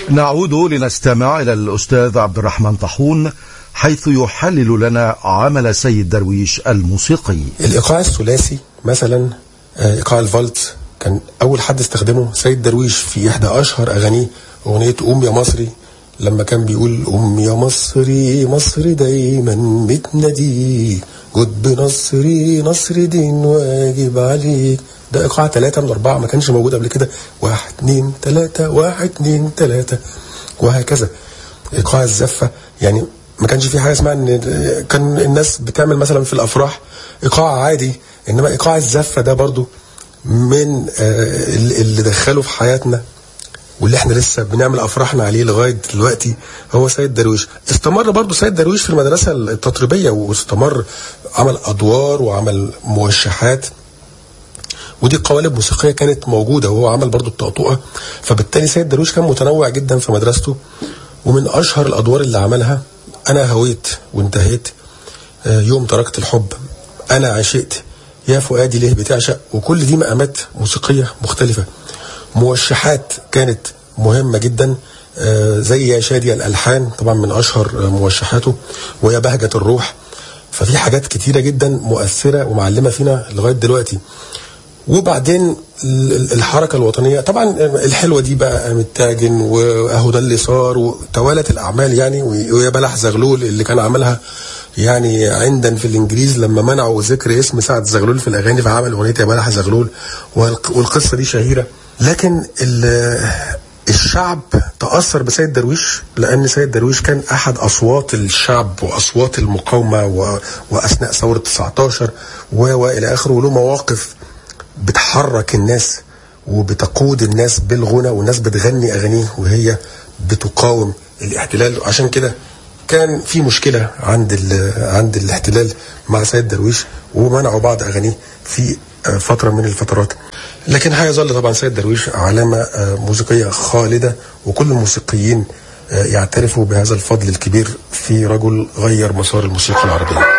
نعود لنستمع إلى الأستاذ عبد الرحمن طاحون حيث يحلل لنا عمل سيد درويش الموسيقي الإيقاع الثلاثي مثلا آه، إيقاع الفالتس كان أول حد استخدمه سيد درويش في إحدى أشهر أغانيه أغنية قوم يا مصري لما كان بيقول قوم يا مصري مصر دايما بتناديك جد بنصري نصر دين واجب عليك ده إيقاع ثلاثة من أربعة ما كانش موجود قبل كده واحد اتنين تلاتة واحد اتنين تلاتة وهكذا إيقاع الزفة يعني ما كانش في حاجة اسمها إن كان الناس بتعمل مثلا في الأفراح إيقاع عادي إنما إيقاع الزفة ده برضو من آه، اللي دخله في حياتنا واللي احنا لسه بنعمل افراحنا عليه لغايه دلوقتي هو سيد درويش استمر برضه سيد درويش في المدرسه التطريبيه واستمر عمل ادوار وعمل موشحات ودي قوالب موسيقيه كانت موجوده وهو عمل برضه الطقطقه فبالتالي سيد درويش كان متنوع جدا في مدرسته ومن اشهر الادوار اللي عملها انا هويت وانتهيت آه، يوم تركت الحب انا عشقت يا فؤادي ليه بتعشق وكل دي مقامات موسيقيه مختلفه موشحات كانت مهمه جدا آه، زي يا شادي الالحان طبعا من اشهر آه، موشحاته ويا بهجه الروح ففي حاجات كتيره جدا مؤثره ومعلمه فينا لغايه دلوقتي وبعدين ال- ال- الحركه الوطنيه طبعا الحلوه دي بقى قام التاجن واهو ده اللي صار وتوالت الاعمال يعني و- ويا بلح زغلول اللي كان عملها يعني عندن في الانجليز لما منعوا ذكر اسم سعد زغلول في الاغاني فعمل اغنيه يا بلح زغلول والق- والقصه دي شهيره لكن ال- الشعب تأثر بسيد درويش لأن سيد درويش كان أحد أصوات الشعب وأصوات المقاومة و... وأثناء ثورة 19 و... وإلى آخره وله مواقف بتحرك الناس وبتقود الناس بالغنى والناس بتغني أغانيه وهي بتقاوم الاحتلال عشان كده كان في مشكلة عند ال... عند الاحتلال مع سيد درويش ومنعوا بعض أغانيه في آه، فترة من الفترات لكن هيظل طبعا سيد درويش علامة آه، موسيقية خالدة وكل الموسيقيين آه، يعترفوا بهذا الفضل الكبير في رجل غير مسار الموسيقى العربية